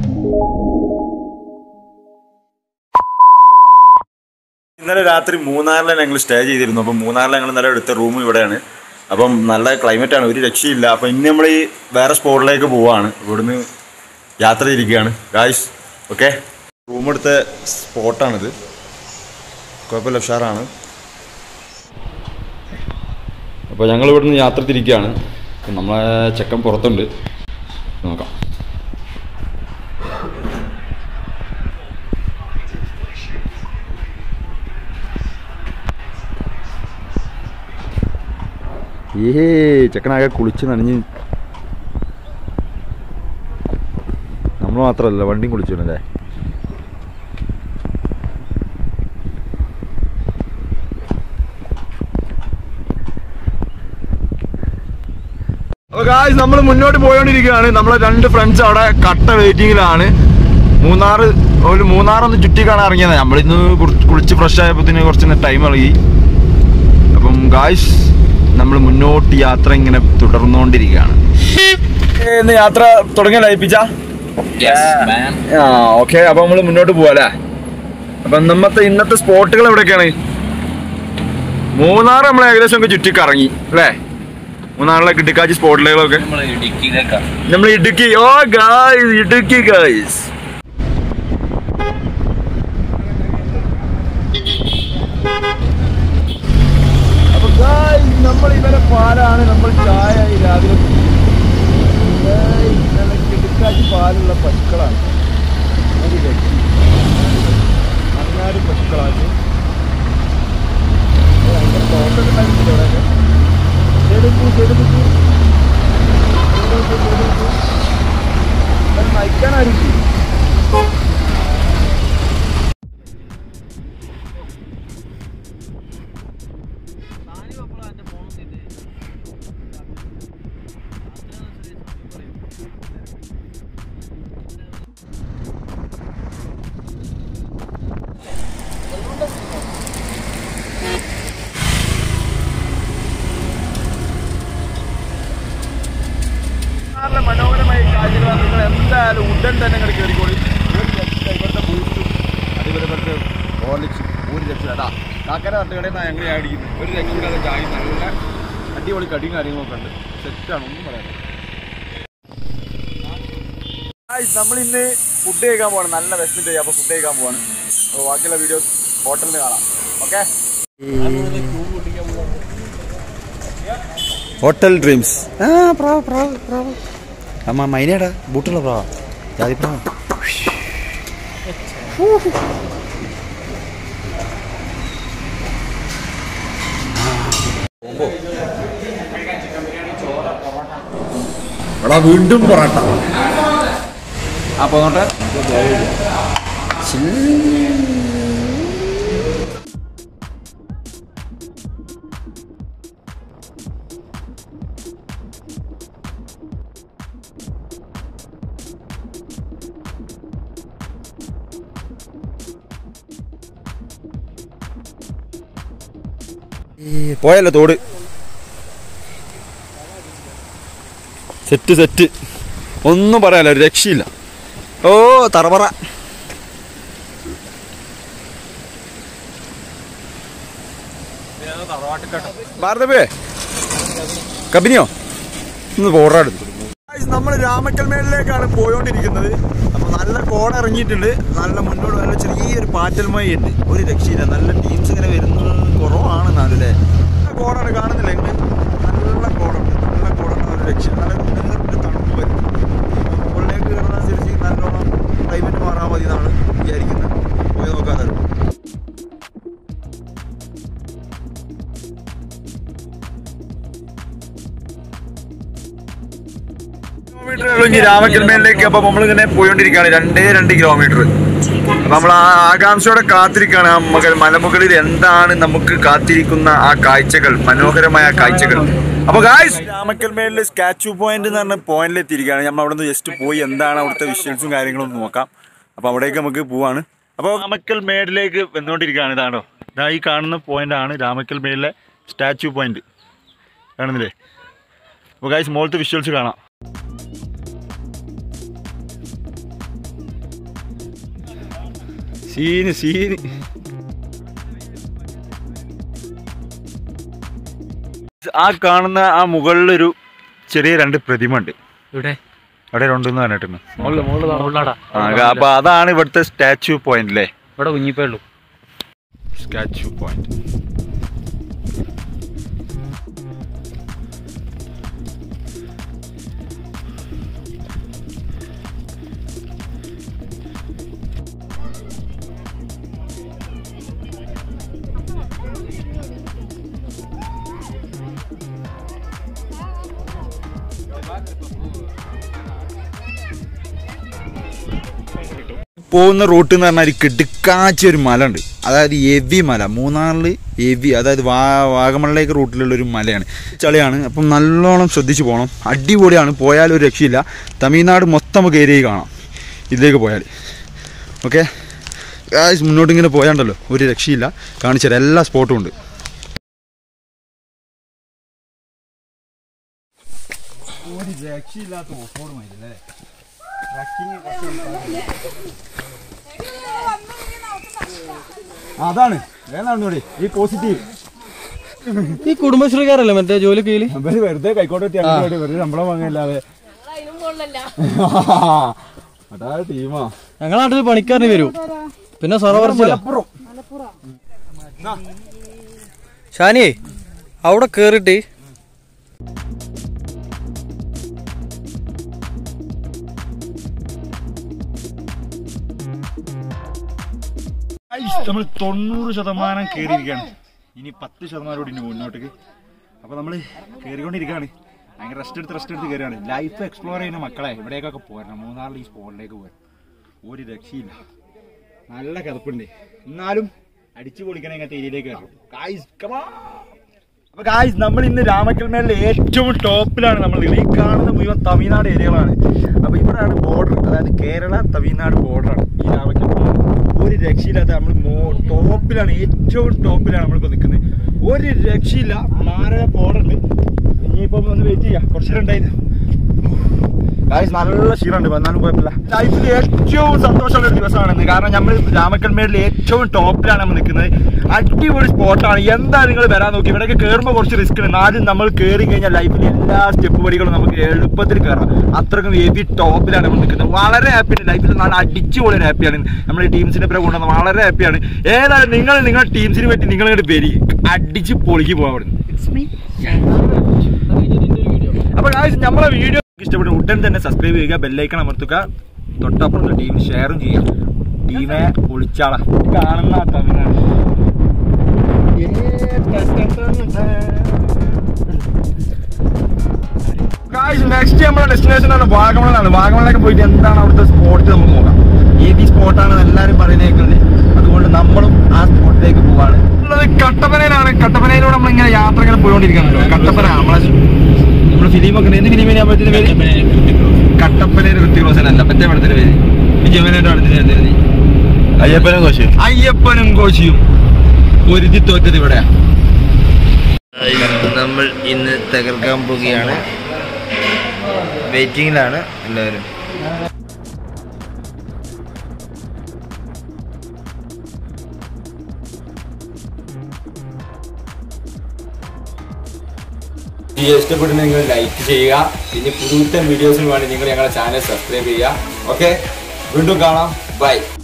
ഇന്നലെ രാത്രി മൂന്നാറിലാണ് ഞങ്ങൾ സ്റ്റേ ചെയ്തിരുന്നു അപ്പം മൂന്നാറിൽ ഞങ്ങൾ ഇന്നലെ എടുത്ത റൂം ഇവിടെയാണ് അപ്പം നല്ല ക്ലൈമറ്റ് ആണ് ഒരു രക്ഷയില്ല അപ്പം ഇന്ന് നമ്മൾ ഈ വേറെ സ്പോട്ടിലേക്ക് പോവാണ് ഇവിടുന്ന് യാത്ര തിരിക്കുകയാണ് ഗായ്സ് ഓക്കെ റൂം എടുത്ത സ്പോട്ടാണിത് കുഴപ്പമില്ല ഉഷാറാണ് അപ്പോൾ ഞങ്ങൾ ഇവിടുന്ന് യാത്ര തിരിക്കുകയാണ് അപ്പം നമ്മളെ ചെക്കൻ പുറത്തുണ്ട് നോക്കാം ഏ ചെക്കനാകെ കുളിച്ച് നനഞ്ഞ് നമ്മൾ മാത്രമല്ല വണ്ടിയും കുളിച്ചിടല്ലേ നമ്മൾ മുന്നോട്ട് പോയോണ്ടിരിക്കുകയാണ് നമ്മളെ രണ്ട് ഫ്രണ്ട്സ് അവിടെ കട്ട വെയിറ്റിംഗിലാണ് മൂന്നാറ് ഒരു മൂന്നാറൊന്ന് ചുറ്റി കാണാൻ ഇറങ്ങിയത് നമ്മളിന്ന് കുറച്ച് കുളിച്ച് ഫ്രഷ് ആയപ്പോഴത്തേന് കുറച്ച് ടൈം ഇളകി അപ്പം ഗായ്സ് നമ്മൾ മുന്നോട്ട് യാത്ര ഇങ്ങനെ തുടർന്നുകൊണ്ടിരിക്കുകയാണ് ഇന്ന് യാത്ര തുടങ്ങിയ ലയിപ്പിച്ച ആ ഓക്കെ അപ്പൊ നമ്മൾ മുന്നോട്ട് പോവാല്ലേ അപ്പൊ നമ്മത്തെ ഇന്നത്തെ സ്പോട്ടുകൾ എവിടെയൊക്കെയാണ് മൂന്നാർ നമ്മൾ ഏകദേശം ഒക്കെ ചുറ്റി കറങ്ങി അല്ലേ മൂന്നാറിലെ കിട്ടിക്കാച്ചി സ്പോട്ടിലുകളൊക്കെ നമ്മൾ ഇടുക്കിയിലേക്കാണ് നമ്മൾ ഇടുക്കി ഓ ഗായ്സ് ഇടുക്കി ഗായ്സ് അപ്പൊ ഗായ്സ് നമ്മൾ ഇവരെ പാലാണ് നമ്മൾ ചായ ഈ രാവിലെ ഗായ്സ്, നല്ല കിടുക്കാച്ചി പാലുള്ള പശുക്കളാണ് ഒരു രക്ഷ. അങ്ങാടി പശുക്കളാണ് ഓ, അതിന്റെ തോട്ടം ഉണ്ടാക്കിയിട്ടുണ്ട് ഇവിടെയൊക്കെ. ചെടുക്കു ചെടുക്കു നയിക്കാനായിരിക്കും മൂന്നാറിലെ മനോഹരമായ കാഴ്ചകൾ നിങ്ങൾ എന്തായാലും ഉടൻ തന്നെ നിങ്ങൾ കയറിക്കോളി ഒരു രക്ഷ ഇവിടുത്തെ ബൂസ്റ്റും അതുപോലെ ഇവിടുത്തെ ഹോർലിക്സും ഒരു രക്ഷ അതാ കാക്കര തട്ടുകടയിൽ നിന്നാണ് ഞങ്ങൾ അടിക്കുന്നത് ഒരു രക്ഷയില്ലാതെ ചായ നല്ല അടിപൊളി കടിയും കാര്യങ്ങളൊക്കെ ഉണ്ട് സെറ്റാണ് ഒന്നും പറയാൻ നമ്മൾ ഇന്ന് ഫുഡ് കഴിക്കാൻ പോവാണ് നല്ല വിശന്നിട്ട് ചെയ്യാം അപ്പോൾ ഫുഡ് കഴിക്കാൻ പോവാണ് അപ്പോൾ ബാക്കിയുള്ള വീഡിയോസ് ഹോട്ടലിൽ കാണാം ഓക്കെ ഹോട്ടൽ ഡ്രീംസ് ആ പ്രാവ് പ്രാവ് പ്രാവ് അമ്മ മൈനേടാ ബൂട്ടുള്ള പ്രാവ ജാതി പ്രാവ് എടാ വീണ്ടും പൊറോട്ട ആ പോന്നോട്ടെ പോയല്ലോ തോട് സെറ്റ് സെറ്റ് ഒന്നും പറയാല്ല ഒരു രക്ഷയില്ല ഓ തറപറ ഭാരതപേ കബിനിയോ ഒന്ന് ഫോട്ടോ എടുത്തു നമ്മൾ രാമക്കൽമേളിലേക്കാണ് പോയോണ്ടിരിക്കുന്നത് അപ്പൊ നല്ല കോട ഇറങ്ങിയിട്ടുണ്ട് നല്ല മുന്നോട്ട് നല്ല ചെറിയൊരു പാറ്റൽ മഴ ഉണ്ട് ഒരു രക്ഷയില്ല നല്ല ടീംസ് ഇങ്ങനെ വരുന്നത് കുറവാണ് നാലല്ലേ നല്ല കോടാണ് കാണുന്നില്ല ഇങ്ങ് നല്ല കോടുണ്ട് നല്ല കോടുണ്ട് ഒരു രക്ഷ നല്ല നേരിട്ട് തണുപ്പ് വരും മുകളിലേക്ക് കയറുന്നതനുസരിച്ച് നല്ലോണം ക്ലൈമറ്റ് മാറാൻ മതി എന്നാണ് വിചാരിക്കുന്നത് പോയി നോക്കാതെ കിലോമീറ്റർ ഇനി രാമക്കൽമേലിലേക്ക് അപ്പൊ നമ്മളിങ്ങനെ പോയോണ്ടിരിക്കുകയാണ് രണ്ടേ രണ്ട് കിലോമീറ്റർ അപ്പൊ നമ്മൾ ആ ആകാംക്ഷയോടെ കാത്തിരിക്കുകയാണ് ആ മകൾ മലമുകളിൽ എന്താണ് നമുക്ക് കാത്തിരിക്കുന്ന ആ കാഴ്ചകൾ മനോഹരമായ ആ കാഴ്ചകൾ അപ്പൊ ഗായ്സ് രാമക്കൽമേലിൽ സ്റ്റാച്ചു പോയിന്റ് എന്ന് പറഞ്ഞ പോയിന്റിൽ എത്തിയിരിക്കുകയാണ് നമ്മൾ അവിടെ നിന്ന് ജസ്റ്റ് പോയി എന്താണ് അവിടുത്തെ വിഷ്വൽസും കാര്യങ്ങളും ഒന്ന് നോക്കാം അപ്പൊ അവിടേക്ക് നമുക്ക് പോവാണ് അപ്പോൾ രാമക്കൽ മേടിലേക്ക് വന്നുകൊണ്ടിരിക്കുകയാണ് ഇതാണോ ഇതാ ഈ കാണുന്ന പോയിന്റ് ആണ് രാമക്കൽ മേടിലെ സ്റ്റാച്ചു പോയിന്റ് കാണുന്നില്ലേ അപ്പോൾ ഗായ്സ് മുകളിലത്തെ വിഷ്വൽസ് കാണാം സീന് സീന് ആ കാണുന്ന ആ മുകളിലൊരു ചെറിയ രണ്ട് പ്രതിമ ഉണ്ട് ഇവിടെ അവിടെ രണ്ടെന്ന് പറഞ്ഞിട്ടുണ്ട് മുകളിൽ മുകളിലാടാ ആ, അപ്പൊ അതാണ് ഇവിടുത്തെ സ്റ്റാച്യു പോയിന്റ് അല്ലേ ഇവിടെ കുഞ്ഞിപ്പേ ഉള്ളൂ സ്റ്റാച്യു പോയിന്റ് പോകുന്ന റൂട്ട് എന്ന് പറഞ്ഞാൽ ഒരു കിടുക്കാച്ച ഒരു മല ഉണ്ട് അതായത് എവി മല മൂന്നാറിൽ എവി അതായത് വാ വാഗമണിലേക്ക് റൂട്ടിലുള്ള ഒരു മലയാണ് ചളിയാണ് അപ്പം നല്ലോണം ശ്രദ്ധിച്ച് പോകണം അടിപൊളിയാണ് പോയാൽ ഒരു രക്ഷയില്ല തമിഴ്നാട് മൊത്തം നമുക്ക് ഏരിയയിൽ കാണാം ഇതിലേക്ക് പോയാൽ ഓക്കെ മുന്നോട്ട് ഇങ്ങനെ പോയാണ്ടല്ലോ ഒരു രക്ഷയില്ല കാണിച്ചു തരാം എല്ലാ സ്പോട്ടും ഉണ്ട് ഒരു രക്ഷയില്ലാത്ത ഓഫ് റോഡ് മൈലല്ലേ അതാണ് വേണോടി ഈ പോസിറ്റീവ് ഈ കുടുംബശ്രീക്കാരല്ലേ മറ്റേ ജോലി കീഴില് അവര് വെറുതെ കൈക്കോട്ട് വെറുതെ ശമ്പളം വാങ്ങല്ലാതെ അതാ ടീമാ ഞങ്ങളെ നാട്ടിൽ പണിക്കാരന് വരൂ പിന്നെ സർവർച്ചില്ല ഷാനിയേ അവിടെ കേറിട്ട് നമ്മൾ തൊണ്ണൂറ് ശതമാനം കയറിയിരിക്കുകയാണ് ഇനി പത്ത് ശതമാനം കൂടി ഇനി മുന്നോട്ടേക്ക് അപ്പൊ നമ്മള് കയറിക്കൊണ്ടിരിക്കുകയാണ് ഭയങ്കര റെസ്റ്റ് എടുത്ത് റെസ്റ്റ് എടുത്ത് കയറിയാണ് ലൈഫ് എക്സ്പ്ലോർ ചെയ്യുന്ന മക്കളെ ഇവിടേക്കൊക്കെ പോരണം മൂന്നാറിൽ ഈ സ്പോട്ടിലേക്ക് പോരാ ഒരു രക്ഷയില്ല നല്ല കിതപ്പുണ്ട് എന്നാലും അടിച്ചു പൊളിക്കണ ഇങ്ങനത്തെ ഏരിയയിലേക്ക് കയറും ഗായ്സ് കമാ അപ്പൊ ഗായ്സ് നമ്മൾ ഇന്ന് രാമക്കൽമേലിലെ ഏറ്റവും ടോപ്പിലാണ് നമ്മൾ ഈ കാണുന്ന മുഴുവൻ തമിഴ്നാട് ഏരിയകളാണ് അപ്പൊ ഇവിടെയാണ് ബോർഡർ അതായത് കേരള തമിഴ്നാട് ബോർഡറാണ് ഈ രാമക്കൽമേൽ ഒരു രക്ഷയില്ലാത്ത നമ്മൾ ടോപ്പിലാണ് ഏറ്റവും ടോപ്പിലാണ് നമ്മളിപ്പോ നിൽക്കുന്നത് ഒരു രക്ഷയില്ല മാരക ബോർഡറുണ്ട് ഇനിയിപ്പം ഒന്ന് വെയിറ്റ് ചെയ്യാം കുറച്ചു ഉണ്ടായിരുന്നു ഗായ്സ് നല്ല ക്ഷീണമുണ്ട് വന്നാലും കുഴപ്പമില്ല ലൈഫിൽ ഏറ്റവും സന്തോഷമുള്ള ഒരു ദിവസമാണെന്ന് കാരണം നമ്മൾ രാമക്കൽമേടിൽ ഏറ്റവും ടോപ്പിലാണ് നമ്മൾ നിൽക്കുന്നത് അടിപൊളി സ്പോട്ടാണ് എന്താ നിങ്ങൾ വരാൻ നോക്കി ഇവിടെയൊക്കെ കയറുമ്പോൾ കുറച്ച് റിസ്ക് ഉണ്ട് ആദ്യം നമ്മൾ കയറി കഴിഞ്ഞാൽ ലൈഫിൽ എല്ലാ സ്റ്റെപ്പ് പടികളും നമുക്ക് എളുപ്പത്തിൽ കയറാം അത്രക്കും ഹെവി ടോപ്പിലാണ് നമ്മൾ നിൽക്കുന്നത് വളരെ ഹാപ്പിയാണ് ലൈഫിൽ നല്ല അടിച്ചുപൊളി ഹാപ്പിയാണ് നമ്മുടെ ടീംസിന്റെ പേരെ കൊണ്ടുവന്നത് വളരെ ഹാപ്പിയാണ് ഏതായാലും നിങ്ങൾ നിങ്ങളുടെ ടീംസിന് പറ്റി നിങ്ങൾ ഇങ്ങോട്ട് വരി അടിച്ച് പൊളിക്ക് പോകാൻ അവിടുന്ന് അപ്പൊ ഗായ്സ് നമ്മളെ വീഡിയോ ഇഷ്ടപ്പെട്ടു ഉടൻ തന്നെ സബ്സ്ക്രൈബ് ചെയ്യുക ബെല്ലൈക്കൺ അമർത്തുക തൊട്ടപ്പുറത്ത് ടീം ഷെയറും ചെയ്യുക ടീമെ ഒളിച്ചാള കാണുന്ന തമിഴ്നാട് നെക്സ്റ്റ് നമ്മുടെ ഡെസ്റ്റിനേഷൻ ആണ് വാഗമണാണ് വാഗമണിലൊക്കെ പോയിട്ട് എന്താണ് അവിടുത്തെ സ്പോട്ട് നമുക്ക് നോക്കാം ഏത് സ്പോട്ടാണ് എല്ലാവരും പറയുന്നത് അതുകൊണ്ട് നമ്മളും ആ സ്പോട്ടിലേക്ക് പോവാണ് ഉള്ളത് കട്ടപ്പനയിലാണ് കട്ടപ്പനയിലൂടെ നമ്മൾ ഇങ്ങനെ യാത്ര ഇങ്ങനെ പോയിക്കൊണ്ടിരിക്കുകയാണല്ലോ കട്ടപ്പന നമ്മളെ നമ്മുടെ ഫിലിമൊക്കെ ഉണ്ട്. എന്ത് ഫിലിമിനെ പറ്റുന്ന പേര് കട്ടപ്പനയുടെ ഋത്തിക് അല്ല മറ്റേ പടത്തിന്റെ പേര് വിജയമേനയുടെ പടത്തിന്റെ പേര് അയ്യപ്പനും കോശിയും അയ്യപ്പനും കോശിയും ഒരുതി തോറ്റത് ഇവിടെ നമ്മൾ ഇന്ന് തകർക്കാൻ പോവുകയാണ് വെയിറ്റിംഗിലാണ് എല്ലാവരും വീഡിയോ ഇഷ്ടപ്പെടുന്ന നിങ്ങൾ ലൈക്ക് ചെയ്യുക പിന്നെ പുതുത്തൻ വീഡിയോസിന് വേണ്ടി നിങ്ങൾ ഞങ്ങളുടെ ചാനൽ സബ്സ്ക്രൈബ് ചെയ്യുക ഓക്കെ വീണ്ടും കാണാം ബൈ